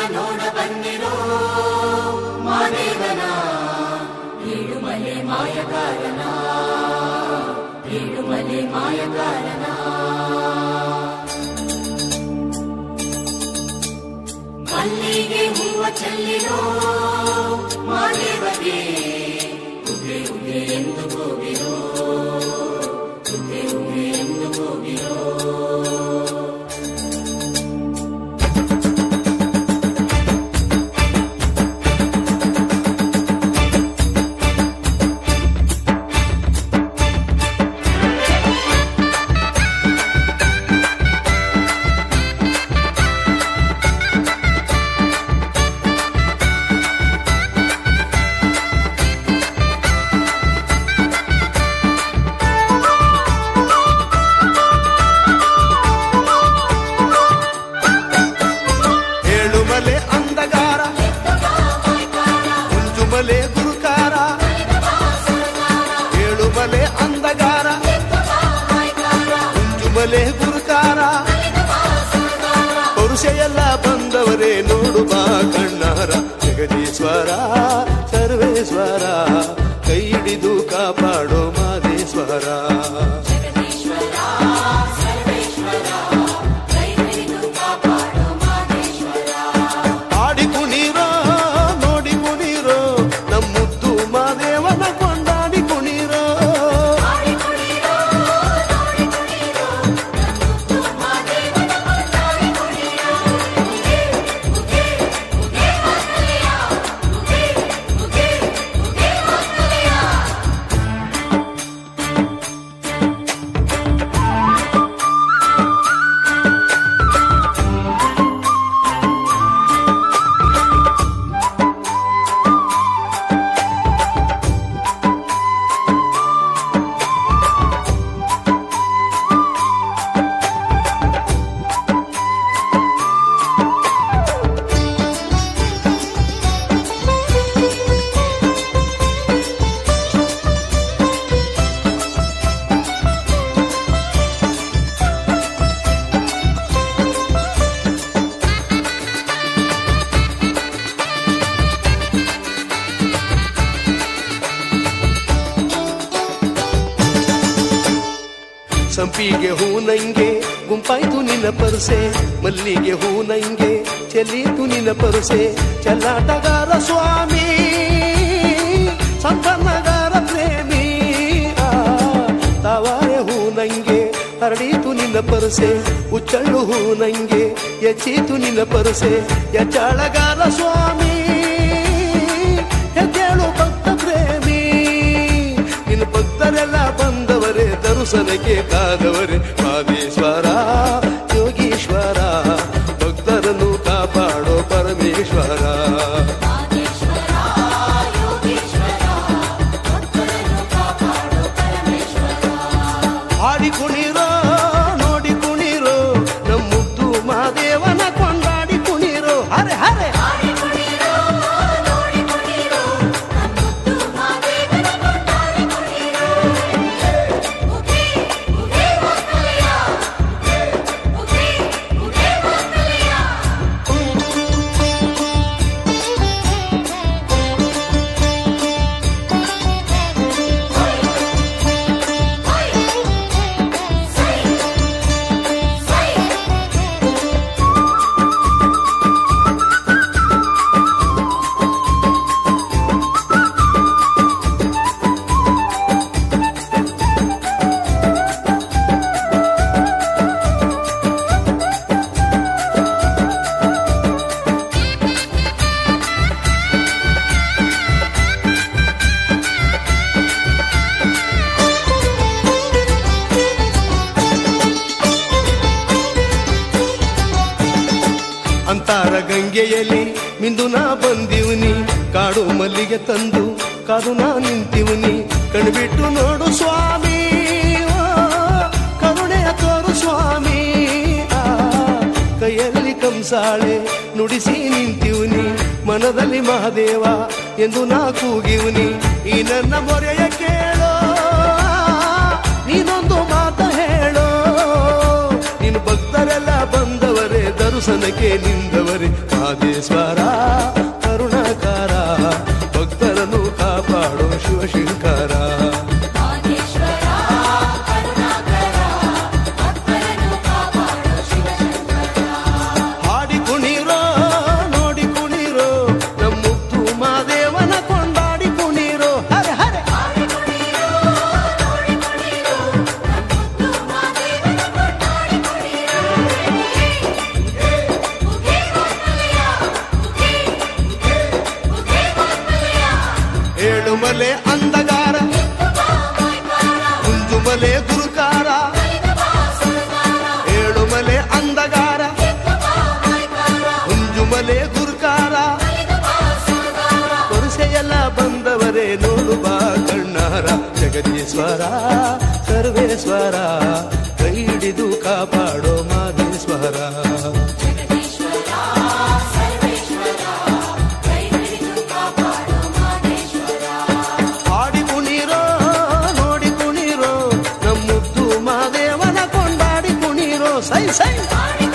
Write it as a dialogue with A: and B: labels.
A: ನೋಡ ಬನ್ನಿರೋ ಮಾದೇವನ ಏಳುಮಲೆ ಮಾಯಗಾರನ ಏಳುಮಲೆ ಮಾಯಗಾರನ ಮಲ್ಲಿಗೆ ಹೂವ ಚೆಲ್ಲಿರೋ ಮಾದೇವಗೆ ಉಗೆ ಉಗೆ ಎಂದು ಹೋಗಿರೋ ಉಗೆ ಉಗೆ ಎಂದು ಹೋಗಿರೋ
B: ಏಳುಮಲೆ ಅಂದಗಾರ ಮುಂಜುಮಲೆ ಗುರುಕಾರ ಏಳುಮಲೆ ಅಂದಗಾರ ಮುಂಜುಮಲೆ ಗುರುಕಾರ ಪರುಷೆಯೆಲ್ಲ ಬಂದವರೇ ನೋಡು ಬಾ ಕಣ್ಣಾರ ಜಗದೀಶ್ವರ ಸರ್ವೇಶ್ವರ ಕೈ ಹಿಡಿದು ಕಾಪಾಡೋ ಮಾದೇಶ್ವರ
A: ಜಗದೀಶ್ವರ ಸರ್ವೇಶ್ವರ ಕೈ ಹಿಡಿದು ಕಾಪಾಡೋ ಮಾದೇಶ್ವರ
B: ಆಡಿ ಕುಣೀರೋ ನೋಡಿ ಕುಣೀರೋ ನಮ್ಮುದ್ದು ಮಾದೇವನ ಕೊಂಡಾಡಿ ಕುಣೀರೋ
A: ಆಡಿ ಕುಣಿರೋ ನೋಡಿ ಕುಣಿರೋ ನಮ್ಮುತ್ತು ಮಾದೇವನ ಕೊಂಡಾಡಿ ಕುಣಿರೋ ಉಗೆ ಉಗೆ ಉಗೆ ಮಾಂಗಲ್ಯ ಉಗೆ ಉಗೆ ಉಗೆ ಮಾಂಗಲ್ಯ
B: ಸಂಪಿಗೆ ಹೂ ನಂಗೆ ಗುಂಪಾಯ್ತು ನಿನ್ನ ಪರಸೆ ಮಲ್ಲಿಗೆ ಹೂ ನಂಗೆ ಚೆಲ್ಲೀತು ನಿನ್ನ ಪರಸೆ ಚೆಲ್ಲಾಟಗಾರ ಸ್ವಾಮಿ ಸಂತನಗಾರ ಪ್ರೇಮಿ ಆ, ತಾವಾರೆ ಹೂ ನಂಗೆ ಹರಡೀತು ನಿನ್ನ ಪರಸೆ ಉಚ್ಚಳ್ಳು ಹೂ ನಂಗೆ ಎಚ್ಚೀತು ನಿನ್ನ ಪರಸೆ ಎಚ್ಚಾಳಗಾರ ಸ್ವಾಮಿ ಹೆಜ್ಜೇಳು ಭಕ್ತ ಪ್ರೇಮಿ ನಿನ್ನ ಭಕ್ತರೆಲ್ಲ ಬಂದವರೇ ದರುಸನಕ್ಕೆ ಕಾದವರೇ ಮಾದೇಶ್ವರ ಯೋಗೀಶ್ವರ ಭಕ್ತರನ್ನು ಕಾಪಾಡೋ ಪರಮೇಶ್ವರ
A: ಮಾದೇಶ್ವರ ಯೋಗೇಶ್ವರ ಭಕ್ತರನ್ನು ಕಾಪಾಡೋ ಪರಮೇಶ್ವರ
B: ಹಾಡಿ ಕುಣಿರೋ ನೋಡಿ ಕುಣಿರೋ ನಮ್ಮುದ್ದು ಮಾದೇವನ ಕೊಂಡಾಡಿ ಕುಣಿರೋ ಹರೆ ಹರೆ
A: ಆಡಿ ಕುಣಿರೋ ನೋಡಿ ಕುಣಿರೋ ನಮ್ಮುತ್ತು ಮಾದೇವನ ಕೊಂಡಾಡಿ ಕುಣಿರೋ ಉಗೆ ಉಗೆ ಮಾಂಗಲ್ಯ ಉಗೆ ಉಗೆ ಮಾಂಗಲ್ಯ ಸೈ ಸೈ
B: ಅಂತಾರ ಗಂಗೆಯಲ್ಲಿ ಮಿಂದು ನಾ ಬಂದಿವ್ನಿ ಕಾಡು ಮಲ್ಲಿಗೆ ತಂದು ಕಾದು ನಾ ನಿಂತಿವ್ನಿ ಕಣ್ಬಿಟ್ಟು ನೋಡು ಸ್ವಾಮಿ ಓ, ಕರುಣೆಯ ತೋರು ಸ್ವಾಮಿ ಆ, ಕೈಯಲ್ಲಿ ಕಂಸಾಳೆ ನುಡಿಸಿ ನಿಂತಿವ್ನಿ ಮನದಲ್ಲಿ ಮಹಾದೇವ ಎಂದು ನಾ ಕೂಗಿವ್ನಿ ಈ ನನ್ನ ಮೊರೆಯ ಕೇಳೋ ನೀನೊಂದು ಮಾತ ಹೇಳೋ ನಿನ್ನ ಭಕ್ತರೆಲ್ಲ ಬಂದವರೇ ದರು ದರುಸನಕ್ಕೆ ನಿಂದವರೇ ಮಾದೇಶ್ವರ ಕರುಣಾಕಾರ ಭಕ್ತರನ್ನು ಕಾಪಾಡೋ ಶಿವಶಂಕರ
A: ಮಾದೇಶ್ವರ ಕರುಣಾಕರ ಭಕ್ತರನ್ನು ಕಾಪಾಡೋ ಶಿವಶಂಕರ
B: ಹಾಡಿ ಕುಣಿರೋ ನೋಡಿ ಕುಣಿರೋ ನಮ್ಮುತ್ತು ಮಾದೇವನ ಕೊಂಡಾಡಿ ಕುಣಿರೋ ಹರೆ ಹರೆ
A: ಆಡಿ ಕುಣಿರೋ ನೋಡಿ ಕುಣಿರೋ ನಮ್ಮುತ್ತು ಮಾದೇವನ ಕೊಂಡಾಡಿ ಕುಣಿರೋ ಉಗೇ ಗೋಲ್ಮಲೆಯ ಉಗೇ ಉಗೇ ಗೋಲ್ಮಲೆಯ
B: ಏಳು ಮಲೆ ಅಂದಗಾರ ಕುಂಜುಮಲೆ ಗುರುಕಾರ ಏಳು ಮಲೆ ಅಂದಗಾರ ಕುಂಜುಮಲೆ ಗುರುಕಾರ ಕೊರಸೆಯೆಲ್ಲ ಬಂದವರೇ ನೋಡು ಬಾ ಕಣ್ಣಾರ ಜಗದೀಶ್ವರ ಸರ್ವೇಶ್ವರ ಕೈ ಹಿಡಿದು ಕಾಪಾಡೋ ಮಾದೇಶ್ವರ
A: ಜಗದೀಶ್ವರ ಸರ್ವೇಶ್ವರ ಕೈ ಹಿಡಿದು ಕಾಪಾಡೋ ಮಾದೇಶ್ವರ
B: ಹಾಡಿ ಕುಣಿರೋ ನೋಡಿ ಕುಣಿರೋ ನಮ್ಮುತ್ತು ಮಾದೇವನ ಕೊಂಡಾಡಿ ಕುಣಿರೋ ಸೈ ಸೈ
A: ಆಡಿ